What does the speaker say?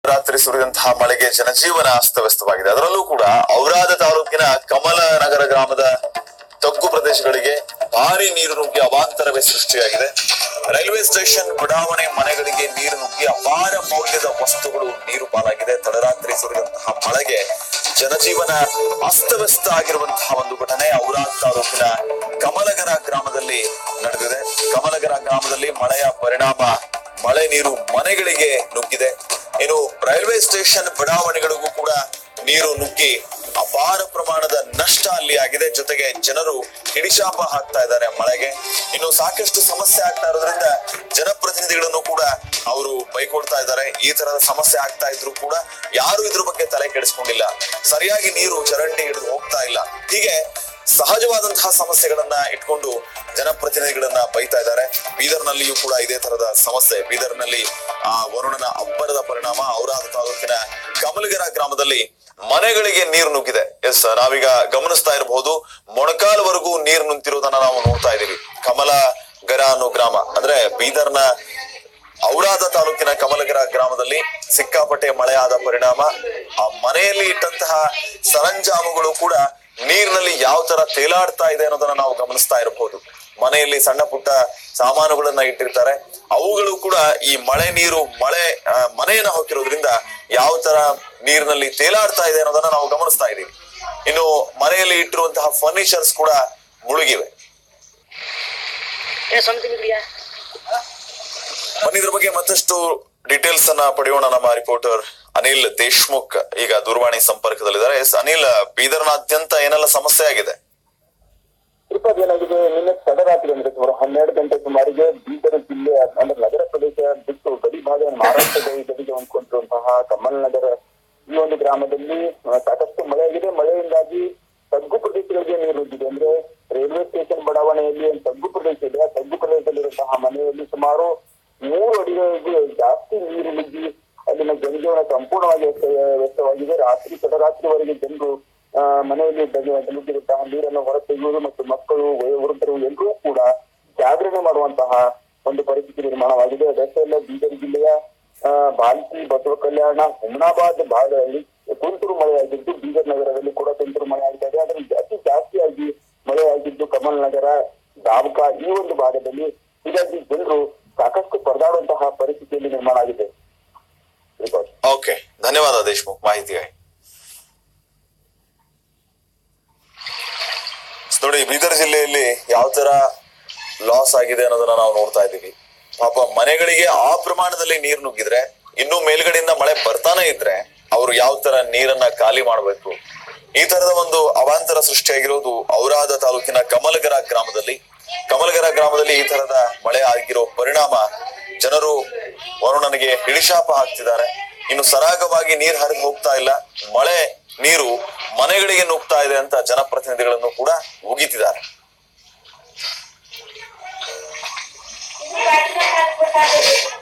ರಾತ್ರಿ ಸುರಿದಂತಹ ಮಳೆಗೆ ಜನಜೀವನ ಅಸ್ತವ್ಯಸ್ತವಾಗಿದೆ ಅದರಲ್ಲೂ ಕೂಡ ಔರಾದ ತಾಲೂಕಿನ ಕಮಲ ನಗರ ಗ್ರಾಮದ ತಗ್ಗು ಪ್ರದೇಶಗಳಿಗೆ ಭಾರಿ ನೀರು ನುಗ್ಗಿ ಅವಾಂತರವೇ ಸೃಷ್ಟಿಯಾಗಿದೆ ರೈಲ್ವೆ ಸ್ಟೇಷನ್ ಬಡಾವಣೆ ಮನೆಗಳಿಗೆ ನೀರು ನುಗ್ಗಿ ಅಪಾರ ಮೌಲ್ಯದ ವಸ್ತುಗಳು ನೀರು ಪಾಲಾಗಿದೆ ತಡರಾತ್ರಿ ಸುರಿದಂತಹ ಮಳೆಗೆ ಜನಜೀವನ ಅಸ್ತವ್ಯಸ್ತ ಆಗಿರುವಂತಹ ಒಂದು ಘಟನೆ ಔರಾದ್ ತಾಲೂಕಿನ ಕಮಲಗರ ಗ್ರಾಮದಲ್ಲಿ ನಡೆದಿದೆ ಕಮಲಗರ ಗ್ರಾಮದಲ್ಲಿ ಮಳೆಯ ಪರಿಣಾಮ ಮಳೆ ನೀರು ಮನೆಗಳಿಗೆ ನುಗ್ಗಿದೆ ಇನ್ನು ರೈಲ್ವೆ ಸ್ಟೇಷನ್ ಬಡಾವಣೆಗಳಿಗೂ ಕೂಡ ನೀರು ನುಗ್ಗಿ ಅಪಾರ ಪ್ರಮಾಣದ ನಷ್ಟ ಅಲ್ಲಿ ಆಗಿದೆ ಜೊತೆಗೆ ಜನರು ಹಿಡಿಶಾಪ ಹಾಕ್ತಾ ಇದ್ದಾರೆ ಮಳೆಗೆ ಇನ್ನು ಸಾಕಷ್ಟು ಸಮಸ್ಯೆ ಆಗ್ತಾ ಇರೋದ್ರಿಂದ ಜನಪ್ರತಿನಿಧಿಗಳನ್ನು ಕೂಡ ಅವರು ಬೈಕೊಡ್ತಾ ಇದ್ದಾರೆ ಈ ತರದ ಸಮಸ್ಯೆ ಆಗ್ತಾ ಇದ್ರು ಕೂಡ ಯಾರು ಇದ್ರ ಬಗ್ಗೆ ತಲೆ ಕೆಡಿಸ್ಕೊಂಡಿಲ್ಲ ಸರಿಯಾಗಿ ನೀರು ಚರಂಡಿ ಹಿಡಿದು ಹೋಗ್ತಾ ಇಲ್ಲ ಹೀಗೆ ಸಹಜವಾದಂತಹ ಸಮಸ್ಯೆಗಳನ್ನ ಇಟ್ಕೊಂಡು ಜನಪ್ರತಿನಿಧಿಗಳನ್ನ ಬೈತಾ ಇದ್ದಾರೆ ಬೀದರ್ನಲ್ಲಿಯೂ ಕೂಡ ಇದೇ ತರದ ಸಮಸ್ಯೆ ಬೀದರ್ನಲ್ಲಿ ಆ ವರುಣನ ಅಬ್ಬರದ ಪರಿಣಾಮ ಔರಾದ ತಾಲೂಕಿನ ಕಮಲಗರ ಗ್ರಾಮದಲ್ಲಿ ಮನೆಗಳಿಗೆ ನೀರು ನುಗ್ಗಿದೆ ಎಸ್ ನಾವೀಗ ಗಮನಿಸ್ತಾ ಇರಬಹುದು ಮೊಣಕಾಲ್ವರೆಗೂ ನೀರು ನುಗ್ತಿರೋದನ್ನ ನಾವು ನೋಡ್ತಾ ಇದೀವಿ ಕಮಲಗರ ಅನ್ನೋ ಗ್ರಾಮ ಅಂದ್ರೆ ಬೀದರ್ನ ಔರಾದ ತಾಲೂಕಿನ ಕಮಲಗರ ಗ್ರಾಮದಲ್ಲಿ ಸಿಕ್ಕಾಪಟ್ಟೆ ಮಳೆಯಾದ ಪರಿಣಾಮ ಆ ಮನೆಯಲ್ಲಿ ಇಟ್ಟಂತಹ ಸರಂಜಾಮುಗಳು ಕೂಡ ನೀರಿನಲ್ಲಿ ಯಾವ ತರ ತೇಲಾಡ್ತಾ ಇದೆ ಅನ್ನೋದನ್ನ ನಾವು ಗಮನಿಸ್ತಾ ಇರಬಹುದು ಮನೆಯಲ್ಲಿ ಸಣ್ಣ ಪುಟ್ಟ ಸಾಮಾನುಗಳನ್ನ ಇಟ್ಟಿರ್ತಾರೆ ಅವುಗಳು ಕೂಡ ಈ ಮಳೆ ನೀರು ಮಳೆ ಆ, ಮನೆಯನ್ನ ಹೊಕ್ಕಿರೋದ್ರಿಂದ ಯಾವ ತರ ನೀರಿನಲ್ಲಿ ತೇಲಾಡ್ತಾ ಇದೆ ಅನ್ನೋದನ್ನ ನಾವು ಗಮನಿಸ್ತಾ ಇದೀವಿ ಇನ್ನು ಮನೆಯಲ್ಲಿ ಇಟ್ಟಿರುವಂತಹ ಫರ್ನಿಚರ್ಸ್ ಕೂಡ ಮುಳುಗಿವೆ ಏ ಸ್ವಂತ ನಿಗ್ಲಿಯಾ ಬನ್ನಿ ಇದ್ರ ಬಗ್ಗೆ ಮತ್ತಷ್ಟು ಡೀಟೇಲ್ಸ್ ಅನ್ನ ಪಡೆಯೋಣ ನಮ್ಮ ರಿಪೋರ್ಟರ್ ಅನಿಲ್ ದೇಶ್ಮುಖ್ ಈಗ ದೂರವಾಣಿ ಸಂಪರ್ಕದಲ್ಲಿದ್ದಾರೆ ಎಸ್ ಅನಿಲ್ ಬೀದರ್ನಾದ್ಯಂತ ಏನೆಲ್ಲ ಸಮಸ್ಯೆ ಆಗಿದೆ ತಿರುಪತಿ ಏನಾಗಿದೆ ನಿನ್ನೆ ತಡರಾತ್ರಿ ಅಂದ್ರೆ ಸುಮಾರು ಹನ್ನೆರಡು ಗಂಟೆ ಸುಮಾರಿಗೆ ಬೀದರ್ ಜಿಲ್ಲೆ ಅಂದ್ರೆ ನಗರ ಪ್ರದೇಶ ಬಿಟ್ಟು ಗಡಿ ಭಾಗ ಮಹಾರಾಷ್ಟ್ರ ಗಡಿ ಗಡಿಗೆ ಹೊಂದ್ಕೊಂಡಿರುವಂತಹ ಕಮಲ್ ನಗರ ಈ ಒಂದು ಗ್ರಾಮದಲ್ಲಿ ಆ, ಸಾಕಷ್ಟು ಮಳೆ ಆಗಿದೆ ಮಳೆಯಿಂದಾಗಿ ತಗ್ಗು ಪ್ರದೇಶಗಳಿಗೆ ನೀರು ನುಗ್ಗಿದೆ ಅಂದ್ರೆ ರೈಲ್ವೆ ಸ್ಟೇಷನ್ ಬಡಾವಣೆಯಲ್ಲಿ ಒಂದು ತಗ್ಗು ಪ್ರದೇಶ ಇದೆ ಆ ತಗ್ಗು ಪ್ರದೇಶದಲ್ಲಿರುವಂತಹ ಮನೆಯಲ್ಲಿ ಸುಮಾರು ಮೂರು ಅಡಿಗಳಿಗೆ ಜಾಸ್ತಿ ನೀರು ನುಗ್ಗಿ ಅಲ್ಲಿನ ಜನಜೀವನ ಸಂಪೂರ್ಣವಾಗಿ ವ್ಯಸ್ತ ವ್ಯಸ್ತವಾಗಿದೆ ರಾತ್ರಿ ತಡರಾತ್ರಿವರೆಗೆ ಜನರು ಆ, ಮನೆಯಲ್ಲಿ ನುಗ್ಗಿರುವಂತಹ ನೀರನ್ನು ಹೊರತೆಗೆಯುವುದು ಮತ್ತು ಮಕ್ಕಳು ವಯೋವೃದ್ಧರು ಎಲ್ಲರೂ ಕೂಡ ಜಾಗರಣೆ ಮಾಡುವಂತಹ ಒಂದು ಪರಿಸ್ಥಿತಿ ನಿರ್ಮಾಣವಾಗಿದೆ ಅದಷ್ಟೇ ಅಲ್ಲ ಬೀದರ್ ಜಿಲ್ಲೆಯ ಆ, ಬಾಲ್ಕಿ ಬಸವ ಕಲ್ಯಾಣ ಹುಮ್ನಾಬಾದ್ ಭಾಗದಲ್ಲಿ ತುಂತುರು ಮಳೆಯಾಗಿದ್ದು ಬೀದರ್ ನಗರದಲ್ಲಿ ಕೂಡ ತುಂತುರು ಮಳೆ ಆಗ್ತಾ ಇದೆ ಅದರಲ್ಲಿ ಅತಿ ಜಾಸ್ತಿಯಾಗಿ ಮಳೆಯಾಗಿದ್ದು ಕಮಲ್ ನಗರ ದಾವಕ ಈ ಒಂದು ಭಾಗದಲ್ಲಿ ಹೀಗಾಗಿ ಜನರು ಸಾಕಷ್ಟು ಪರದಾಡುವಂತಹ ಪರಿಸ್ಥಿತಿಯಲ್ಲಿ ನಿರ್ಮಾಣ ಆಗಿದೆ ರಿಪೋರ್ಟ್ ಓಕೆ ಧನ್ಯವಾದ ದೇಶ್ಮುಖ್ ಮಾಹಿತಿಗಾಗಿ ನೋಡಿ ಬೀದರ್ ಜಿಲ್ಲೆಯಲ್ಲಿ ಯಾವ ತರ ಲಾಸ್ ಆಗಿದೆ ಅನ್ನೋದನ್ನ ನಾವು ನೋಡ್ತಾ ಇದ್ದೀವಿ ಪಾಪ ಮನೆಗಳಿಗೆ ಆ ಪ್ರಮಾಣದಲ್ಲಿ ನೀರು ನುಗ್ಗಿದ್ರೆ ಇನ್ನು ಮೇಲ್ಗಡೆಯಿಂದ ಮಳೆ ಬರ್ತಾನೆ ಇದ್ರೆ ಅವರು ಯಾವ ತರ ನೀರನ್ನ ಖಾಲಿ ಮಾಡಬೇಕು ಈ ತರದ ಒಂದು ಅವಾಂತರ ಸೃಷ್ಟಿಯಾಗಿರೋದು ಔರಾದ ತಾಲೂಕಿನ ಕಮಲಗರ ಗ್ರಾಮದಲ್ಲಿ ಕಮಲಗರ ಗ್ರಾಮದಲ್ಲಿ ಈ ತರದ ಮಳೆ ಆಗಿರೋ ಪರಿಣಾಮ ಜನರು ವರುಣನಿಗೆ ಹಿಡಿಶಾಪ ಹಾಕ್ತಿದ್ದಾರೆ ಇನ್ನು ಸರಾಗವಾಗಿ ನೀರ್ ಹರಿದು ಹೋಗ್ತಾ ಇಲ್ಲ ಮಳೆ ನೀರು ಮನೆಗಳಿಗೆ ನುಗ್ತಾ ಇದೆ ಅಂತ ಜನಪ್ರತಿನಿಧಿಗಳನ್ನು ಕೂಡ ಉಗಿತಿದ್ದಾರೆ Thank you.